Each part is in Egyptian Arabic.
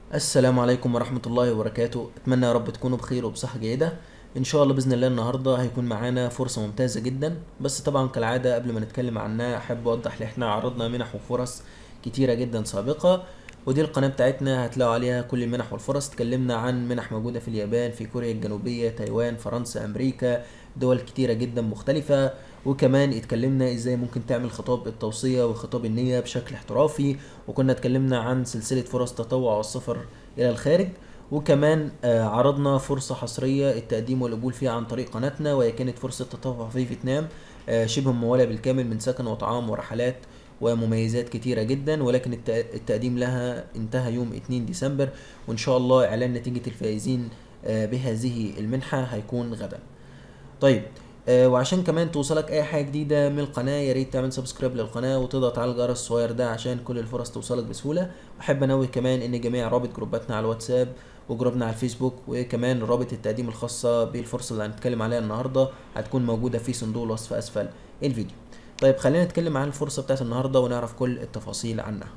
السلام عليكم ورحمة الله وبركاته أتمنى يا رب تكونوا بخير وبصحة جيدة إن شاء الله بإذن الله النهاردة هيكون معانا فرصة ممتازة جدا بس طبعا كالعادة قبل ما نتكلم عنها أحب أوضح إن إحنا عرضنا منح وفرص كتيرة جدا سابقة ودي القناة بتاعتنا هتلاقوا عليها كل المنح والفرص اتكلمنا عن منح موجودة في اليابان في كوريا الجنوبية تايوان فرنسا أمريكا دول كتيرة جدا مختلفة وكمان اتكلمنا ازاي ممكن تعمل خطاب التوصية وخطاب النية بشكل احترافي وكنا اتكلمنا عن سلسلة فرص تطوع والسفر إلى الخارج وكمان آه، عرضنا فرصة حصرية التقديم والقبول فيها عن طريق قناتنا وهي كانت فرصة تطوع في فيتنام آه، شبه ممولة بالكامل من سكن وطعام ورحلات ومميزات كتيرة جدا ولكن الت- التقديم لها انتهى يوم 2 ديسمبر وإن شاء الله إعلان نتيجة الفائزين آه، بهذه المنحة هيكون غدا طيب آه وعشان كمان توصلك اي حاجه جديده من القناه يا ريت تعمل سبسكرايب للقناه وتضغط على الجرس الصغير ده عشان كل الفرص توصلك بسهوله واحب انوه كمان ان جميع رابط جروباتنا على الواتساب وجروبنا على الفيسبوك وكمان رابط التقديم الخاصه بالفرصه اللي هنتكلم عليها النهارده هتكون موجوده في صندوق الوصف اسفل الفيديو طيب خلينا نتكلم عن الفرصه بتاعت النهارده ونعرف كل التفاصيل عنها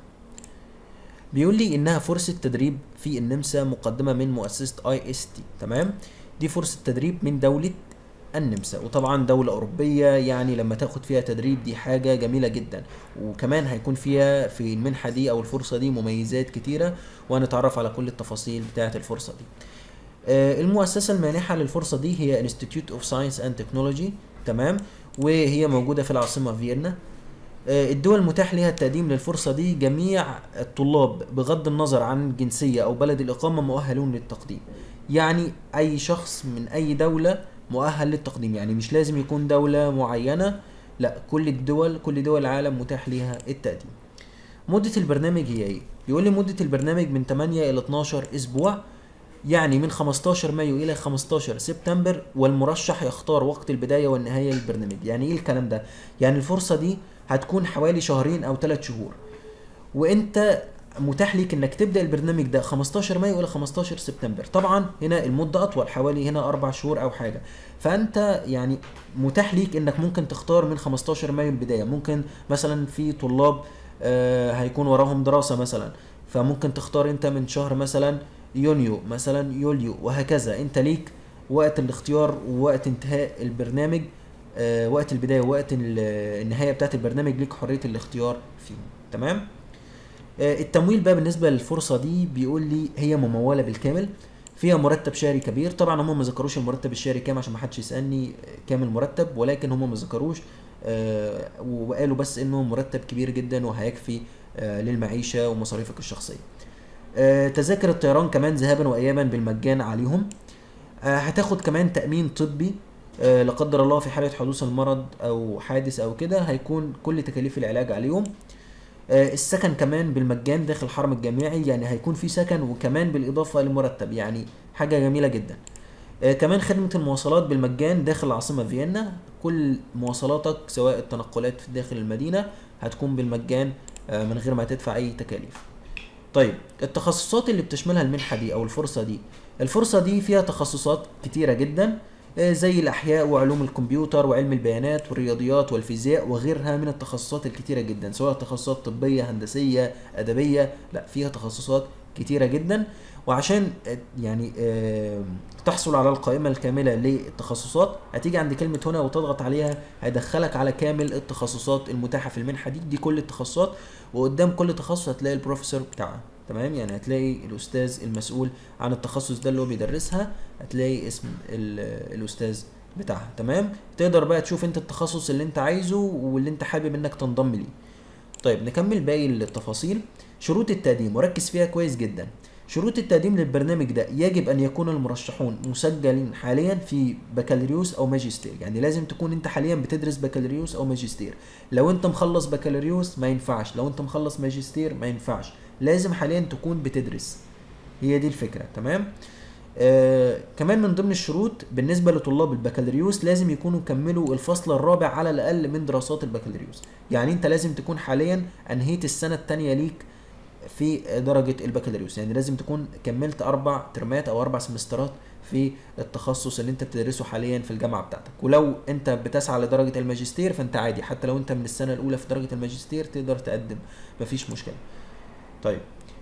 بيقول لي انها فرصه تدريب في النمسا مقدمه من مؤسسه اي اس تي تمام دي فرصه تدريب من دوله النمسا وطبعا دولة أوروبية يعني لما تاخد فيها تدريب دي حاجة جميلة جدا وكمان هيكون فيها في المنحة دي أو الفرصة دي مميزات كتيرة وهنتعرف على كل التفاصيل بتاعة الفرصة دي آه، المؤسسة المانحة للفرصة دي هي Institute of Science and Technology تمام وهي موجودة في العاصمة فيينا آه، الدول المتاح لها التقديم للفرصة دي جميع الطلاب بغض النظر عن الجنسية أو بلد الإقامة مؤهلون للتقديم يعني أي شخص من أي دولة مؤهل للتقديم يعني مش لازم يكون دولة معينة لا كل الدول كل دول العالم متاح لها التقديم مدة البرنامج هي ايه؟ بيقول لي مدة البرنامج من 8 إلى 12 أسبوع يعني من 15 مايو إلى 15 سبتمبر والمرشح يختار وقت البداية والنهاية للبرنامج يعني ايه الكلام ده؟ يعني الفرصة دي هتكون حوالي شهرين أو 3 شهور وانت متاح ليك انك تبدا البرنامج ده 15 مايو الى 15 سبتمبر طبعا هنا المده اطول حوالي هنا اربع شهور او حاجه فانت يعني متاح ليك انك ممكن تختار من 15 مايو البدايه ممكن مثلا في طلاب آه هيكون وراهم دراسه مثلا فممكن تختار انت من شهر مثلا يونيو مثلا يوليو وهكذا انت ليك وقت الاختيار ووقت انتهاء البرنامج آه وقت البدايه ووقت ال- النهايه بتاعت البرنامج ليك حريه الاختيار فيهم تمام آه، التمويل بقى بالنسبه للفرصه دي بيقول لي هي مموله بالكامل فيها مرتب شهري كبير طبعا هم ما ذكروش المرتب الشهري كام عشان ما حدش يسالني آه، كام المرتب ولكن هم ما ذكروش آه، وقالوا بس انه مرتب كبير جدا وهيكفي آه، للمعيشه ومصاريفك الشخصيه آه، تذاكر الطيران كمان ذهابا وايابا بالمجان عليهم آه، هتاخد كمان تأمين طبي آه، لا قدر الله في حالة حدوث المرض أو حادث أو كده هيكون كل تكاليف العلاج عليهم آه، السكن كمان بالمجان داخل الحرم الجامعي يعني هيكون في سكن وكمان بالإضافة لمرتب يعني حاجة جميلة جدا آه، كمان خدمة المواصلات بالمجان داخل العاصمة فيينا كل مواصلاتك سواء التنقلات في داخل المدينة هتكون بالمجان آه، من غير ما تدفع أي تكاليف طيب التخصصات اللي بتشملها المنحة دي أو الفرصة دي الفرصة دي فيها تخصصات كتيرة جدا آه، زي الأحياء وعلوم الكمبيوتر وعلم البيانات والرياضيات والفيزياء وغيرها من التخصصات الكتيرة جدا سواء تخصصات طبية هندسية أدبية لا فيها تخصصات كتيرة جدا وعشان آه، يعني آه، تحصل على القائمة الكاملة للتخصصات هتيجي عند كلمة هنا وتضغط عليها هيدخلك على كامل التخصصات المتاحة في المنحة دي دي كل التخصصات وقدام كل تخصص هتلاقي البروفيسور بتاعها تمام يعني هتلاقي الاستاذ المسؤول عن التخصص ده اللي هو بيدرسها هتلاقي اسم ال- الاستاذ بتاعها تمام تقدر بقى تشوف انت التخصص اللي انت عايزه واللي انت حابب انك تنضم ليه طيب نكمل باقي التفاصيل شروط التقديم وركز فيها كويس جدا شروط التقديم للبرنامج ده يجب ان يكون المرشحون مسجلين حاليا في بكالوريوس او ماجستير يعني لازم تكون انت حاليا بتدرس بكالوريوس او ماجستير لو انت مخلص بكالوريوس ما ينفعش لو انت مخلص ماجستير ما ينفعش لازم حاليا تكون بتدرس هي دي الفكرة تمام آه كمان من ضمن الشروط بالنسبة لطلاب البكالوريوس لازم يكونوا كملوا الفصل الرابع على الأقل من دراسات البكالوريوس يعني أنت لازم تكون حاليا أنهيت السنة التانية ليك في درجة البكالوريوس يعني لازم تكون كملت أربع ترمات أو أربع سمسترات في التخصص اللي أنت بتدرسه حاليا في الجامعة بتاعتك ولو أنت بتسعى لدرجة الماجستير فأنت عادي حتى لو أنت من السنة الأولى في درجة الماجستير تقدر تقدم مفيش مشكلة طيب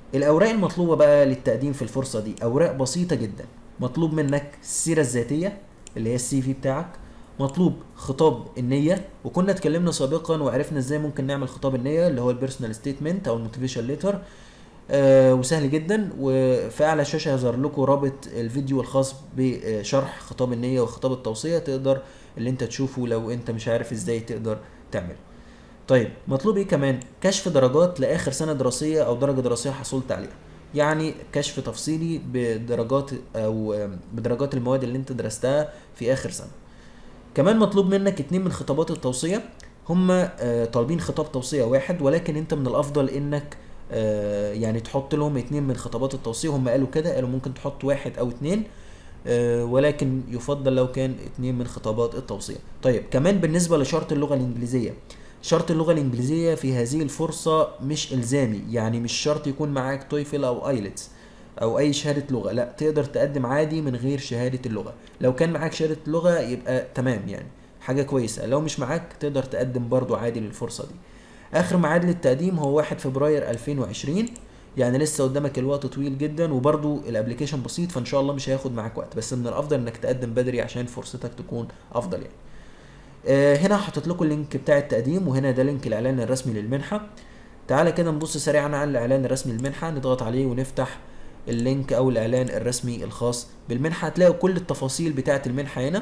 الاوراق المطلوبه بقى للتقديم في الفرصه دي اوراق بسيطه جدا مطلوب منك السيره الذاتيه اللي هي السي في بتاعك مطلوب خطاب النيه وكنا اتكلمنا سابقا وعرفنا ازاي ممكن نعمل خطاب النيه اللي هو البيرسونال ستيتمنت او الموتيفيشن ليتر آه وسهل جدا وفي اعلى الشاشه هيظهر لكم رابط الفيديو الخاص بشرح خطاب النيه وخطاب التوصيه تقدر اللي انت تشوفه لو انت مش عارف ازاي تقدر تعمله طيب مطلوب ايه كمان كشف درجات لاخر سنه دراسيه او درجه دراسيه حصلت عليها يعني كشف تفصيلي بدرجات او بدرجات المواد اللي انت درستها في اخر سنه كمان مطلوب منك اتنين من خطابات التوصيه هم طالبين خطاب توصيه واحد ولكن انت من الافضل انك آه، يعني تحط لهم اتنين من خطابات التوصيه هم قالوا كده قالوا ممكن تحط واحد او اتنين آه، ولكن يفضل لو كان اتنين من خطابات التوصيه طيب كمان بالنسبه لشرط اللغه الانجليزيه شرط اللغه الانجليزيه في هذه الفرصه مش الزامي يعني مش شرط يكون معاك تويفل او ايلتس او اي شهاده لغه لا تقدر تقدم عادي من غير شهاده اللغه لو كان معاك شهاده لغه يبقى تمام يعني حاجه كويسه لو مش معاك تقدر تقدم برضو عادي للفرصه دي اخر ميعاد للتقديم هو 1 فبراير 2020 يعني لسه قدامك الوقت طويل جدا وبرضو الابلكيشن بسيط فان شاء الله مش هياخد معاك وقت بس من الافضل انك تقدم بدري عشان فرصتك تكون افضل يعني آه هنا حطيت لكم اللينك بتاع التقديم وهنا ده لينك الاعلان الرسمي للمنحه تعالى كده نبص سريعا على الاعلان الرسمي للمنحه نضغط عليه ونفتح اللينك او الاعلان الرسمي الخاص بالمنحه هتلاقوا كل التفاصيل بتاعه المنحه هنا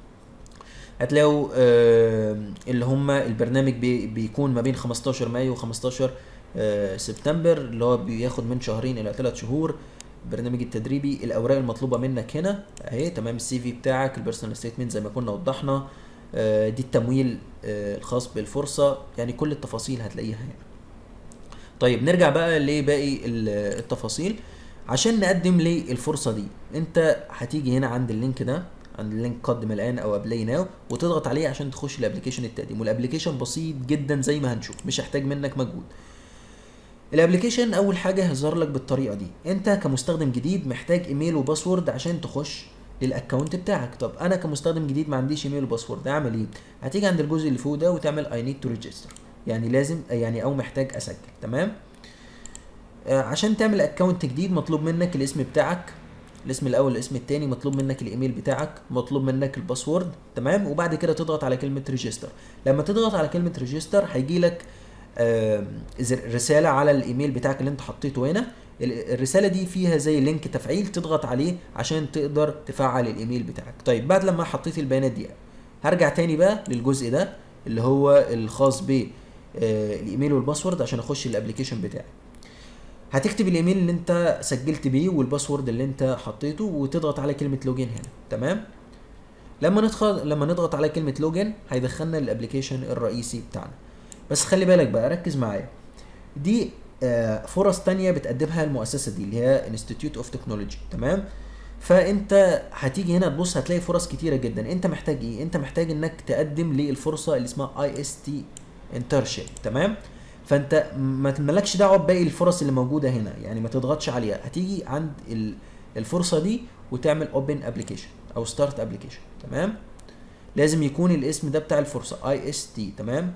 هتلاقوا آه اللي هم البرنامج بي بيكون ما بين 15 مايو و15 آه سبتمبر اللي هو بياخد من شهرين الى ثلاث شهور البرنامج التدريبي الاوراق المطلوبه منك هنا اهي تمام السي في بتاعك البيرسونال ستيتمنت زي ما كنا وضحنا آه دي التمويل آه الخاص بالفرصه يعني كل التفاصيل هتلاقيها هنا طيب نرجع بقى لباقي التفاصيل عشان نقدم للفرصه دي انت هتيجي هنا عند اللينك ده عند اللينك قدم الان او ابلاي ناو وتضغط عليه عشان تخش الابلكيشن التقديم والابلكيشن بسيط جدا زي ما هنشوف مش هيحتاج منك مجهود الابلكيشن اول حاجه هيظهر لك بالطريقه دي انت كمستخدم جديد محتاج ايميل وباسورد عشان تخش للاكونت بتاعك طب انا كمستخدم جديد ما عنديش ايميل وباسورد اعمل ايه هتيجي عند الجزء اللي فوق ده وتعمل اي نيد تو ريجستر يعني لازم يعني او محتاج اسجل تمام آه عشان تعمل اكونت جديد مطلوب منك الاسم بتاعك الاسم الاول الاسم الثاني مطلوب منك الايميل بتاعك مطلوب منك الباسورد تمام وبعد كده تضغط على كلمه ريجستر لما تضغط على كلمه ريجستر هيجي لك آه رساله على الايميل بتاعك اللي انت حطيته هنا الرساله دي فيها زي لينك تفعيل تضغط عليه عشان تقدر تفعل الايميل بتاعك طيب بعد لما حطيت البيانات دي هرجع تاني بقى للجزء ده اللي هو الخاص ب آه الايميل والباسورد عشان اخش الابلكيشن بتاعي هتكتب الايميل اللي انت سجلت بيه والباسورد اللي انت حطيته وتضغط على كلمه لوجين هنا تمام لما ندخل لما نضغط على كلمه لوجين هيدخلنا للابلكيشن الرئيسي بتاعنا بس خلي بالك بقى ركز معايا دي آه فرص تانية بتقدمها المؤسسه دي اللي هي انستيتيوت اوف تكنولوجي تمام فانت هتيجي هنا تبص هتلاقي فرص كتيره جدا انت محتاج ايه انت محتاج انك تقدم للفرصه اللي اسمها اي اس تي انترشيب تمام فانت ما مالكش دعوه بباقي الفرص اللي موجوده هنا يعني ما تضغطش عليها هتيجي عند الفرصه دي وتعمل اوبن ابلكيشن او ستارت ابلكيشن تمام لازم يكون الاسم ده بتاع الفرصه اي اس تي تمام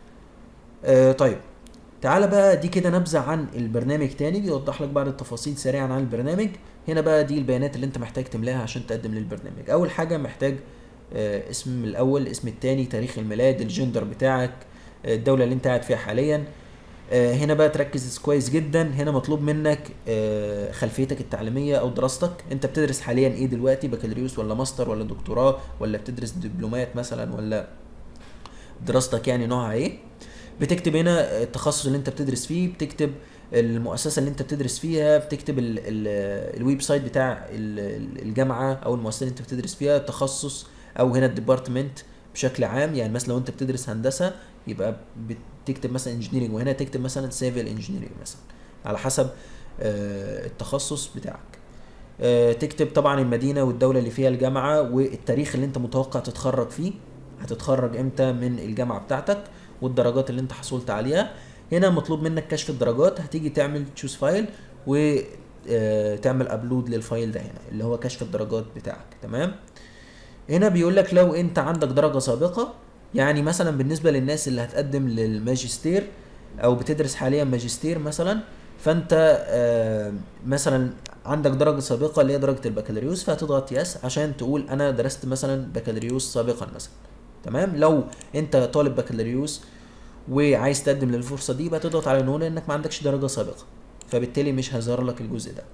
آه طيب تعالى بقى دي كده نبذه عن البرنامج تاني بيوضح لك بعض التفاصيل سريعا عن البرنامج هنا بقى دي البيانات اللي انت محتاج تملاها عشان تقدم للبرنامج اول حاجه محتاج آه اسم الاول الاسم الثاني تاريخ الميلاد الجندر بتاعك الدوله اللي انت قاعد فيها حاليا هنا بقى تركز كويس جدا هنا مطلوب منك خلفيتك التعليميه او دراستك انت بتدرس حاليا ايه دلوقتي بكالوريوس ولا ماستر ولا دكتوراه ولا بتدرس دبلومات مثلا ولا دراستك يعني نوعها ايه بتكتب هنا التخصص اللي انت بتدرس فيه بتكتب المؤسسه اللي انت بتدرس فيها بتكتب ال ال الويب سايت بتاع الجامعه او المؤسسه اللي انت بتدرس فيها التخصص او هنا الديبارتمنت بشكل عام يعني مثلا لو انت بتدرس هندسه يبقى بتكتب مثلا انجينيرنج وهنا تكتب مثلا سيفل انجينيرنج مثلا على حسب آه التخصص بتاعك آه تكتب طبعا المدينه والدوله اللي فيها الجامعه والتاريخ اللي انت متوقع تتخرج فيه هتتخرج امتى من الجامعه بتاعتك والدرجات اللي انت حصلت عليها هنا مطلوب منك كشف الدرجات هتيجي تعمل تشوز فايل و آه تعمل ابلود للفايل ده هنا اللي هو كشف الدرجات بتاعك تمام هنا بيقول لك لو انت عندك درجه سابقه يعني مثلا بالنسبه للناس اللي هتقدم للماجستير او بتدرس حاليا ماجستير مثلا فانت آه، مثلا عندك درجه سابقه اللي هي درجه البكالوريوس فهتضغط يس عشان تقول انا درست مثلا بكالوريوس سابقا مثلا تمام لو انت طالب بكالوريوس وعايز تقدم للفرصه دي يبقى تضغط على نو لانك ما عندكش درجه سابقه فبالتالي مش هيظهر لك الجزء ده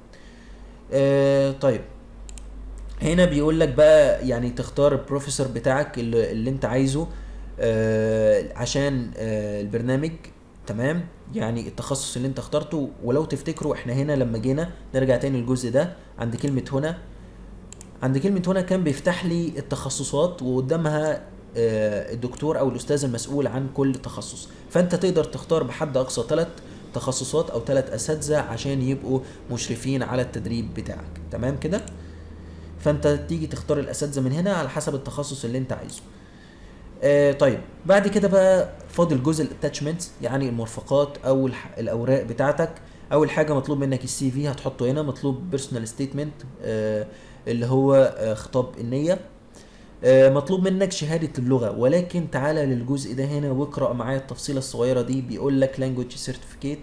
آه طيب هنا بيقول لك بقى يعني تختار البروفيسور بتاعك اللي, اللي انت عايزه آه عشان آه البرنامج تمام يعني التخصص اللي انت اخترته ولو تفتكروا احنا هنا لما جينا نرجع تاني الجزء ده عند كلمة هنا عند كلمة هنا كان بيفتح لي التخصصات وقدامها آه، الدكتور او الاستاذ المسؤول عن كل تخصص فانت تقدر تختار بحد اقصى ثلاث تخصصات او ثلاث اساتذه عشان يبقوا مشرفين على التدريب بتاعك تمام كده فانت تيجي تختار الاساتذه من هنا على حسب التخصص اللي انت عايزه آه طيب بعد كده بقى فاضل جزء الاتاتشمنتس يعني المرفقات او الح- الاوراق بتاعتك اول حاجه مطلوب منك السي في هتحطه هنا مطلوب بيرسونال ستيتمنت آه اللي هو آه خطاب النيه آه، مطلوب منك شهادة اللغة ولكن تعالى للجزء ده هنا واقرأ معايا التفصيلة الصغيرة دي بيقول لك language certificate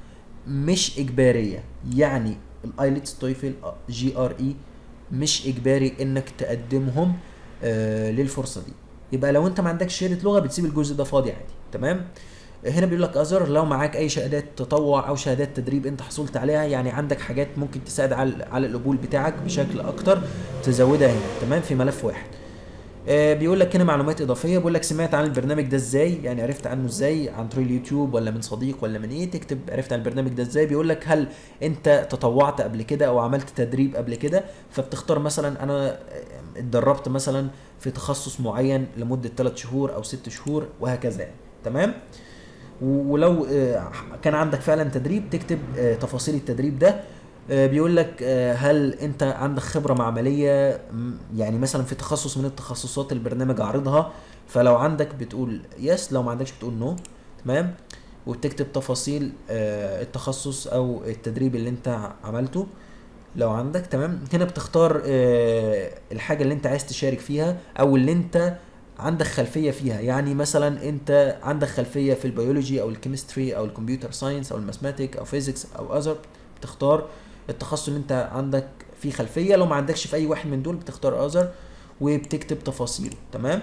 مش إجبارية يعني الايلتس تويفل جي ار اي مش إجباري إنك تقدمهم آه للفرصة دي يبقى لو أنت ما عندكش شهادة لغة بتسيب الجزء ده فاضي عادي تمام هنا بيقول لك اذر لو معاك اي شهادات تطوع او شهادات تدريب انت حصلت عليها يعني عندك حاجات ممكن تساعد على على القبول بتاعك بشكل اكتر تزودها هنا تمام في ملف واحد آه، بيقول لك هنا معلومات اضافيه بيقول لك سمعت عن البرنامج ده ازاي يعني عرفت عنه ازاي عن طريق اليوتيوب ولا من صديق ولا من ايه تكتب عرفت عن البرنامج ده ازاي بيقول لك هل انت تطوعت قبل كده او عملت تدريب قبل كده فبتختار مثلا انا آه، اتدربت مثلا في تخصص معين لمده 3 شهور او 6 شهور وهكذا يعني تمام و- ولو آه، كان عندك فعلا تدريب تكتب آه، تفاصيل التدريب ده آه، بيقول لك آه، هل انت عندك خبره معمليه م- يعني مثلا في تخصص من التخصصات البرنامج عارضها فلو عندك بتقول يس لو ما عندكش بتقول نو تمام وتكتب تفاصيل آه، التخصص او التدريب اللي انت عملته لو عندك تمام هنا بتختار آه، الحاجه اللي انت عايز تشارك فيها او اللي انت عندك خلفيه فيها يعني مثلا انت عندك خلفيه في البيولوجي او الكيمستري او الكمبيوتر ساينس او الماثماتيك او فيزيكس او اذر بتختار التخصص اللي انت عندك فيه خلفيه لو ما عندكش في اي واحد من دول بتختار اذر وبتكتب تفاصيل تمام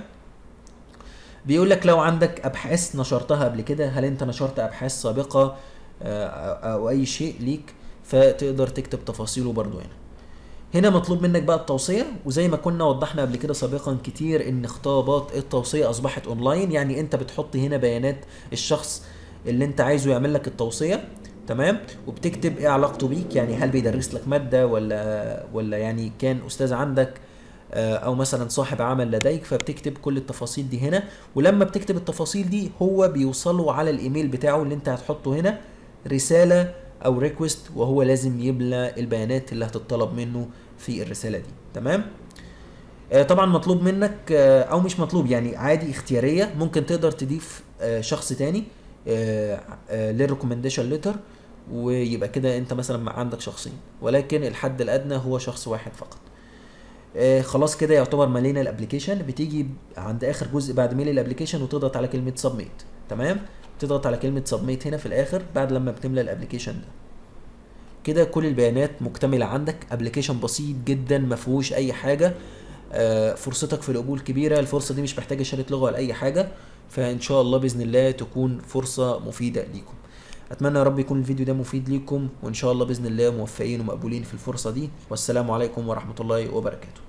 بيقول لك لو عندك ابحاث نشرتها قبل كده هل انت نشرت ابحاث سابقه آه، او اي شيء ليك فتقدر تكتب تفاصيله برضو هنا هنا مطلوب منك بقى التوصية وزي ما كنا وضحنا قبل كده سابقا كتير ان خطابات التوصية اصبحت اونلاين يعني انت بتحط هنا بيانات الشخص اللي انت عايزه يعمل لك التوصية تمام وبتكتب ايه علاقته بيك يعني هل بيدرس لك مادة ولا ولا يعني كان استاذ عندك آه، او مثلا صاحب عمل لديك فبتكتب كل التفاصيل دي هنا ولما بتكتب التفاصيل دي هو بيوصله على الايميل بتاعه اللي انت هتحطه هنا رسالة او ريكوست وهو لازم يملى البيانات اللي هتطلب منه في الرسالة دي تمام آه، طبعا مطلوب منك آه، او مش مطلوب يعني عادي اختيارية ممكن تقدر تضيف آه، شخص تاني للريكومنديشن ليتر ويبقى كده انت مثلا عندك شخصين ولكن الحد الادنى هو شخص واحد فقط آه خلاص كده يعتبر ملينا الابلكيشن بتيجي عند اخر جزء بعد ميل الابلكيشن وتضغط على كلمه سبميت تمام تضغط على كلمه سبميت هنا في الاخر بعد لما بتملى الابلكيشن ده كده كل البيانات مكتمله عندك ابلكيشن بسيط جدا ما فيهوش اي حاجه آه، فرصتك في القبول كبيره الفرصه دي مش محتاجه شهاده لغه ولا اي حاجه فان شاء الله باذن الله تكون فرصه مفيده ليكم اتمنى يا رب يكون الفيديو ده مفيد ليكم وان شاء الله باذن الله موفقين ومقبولين في الفرصه دي والسلام عليكم ورحمه الله وبركاته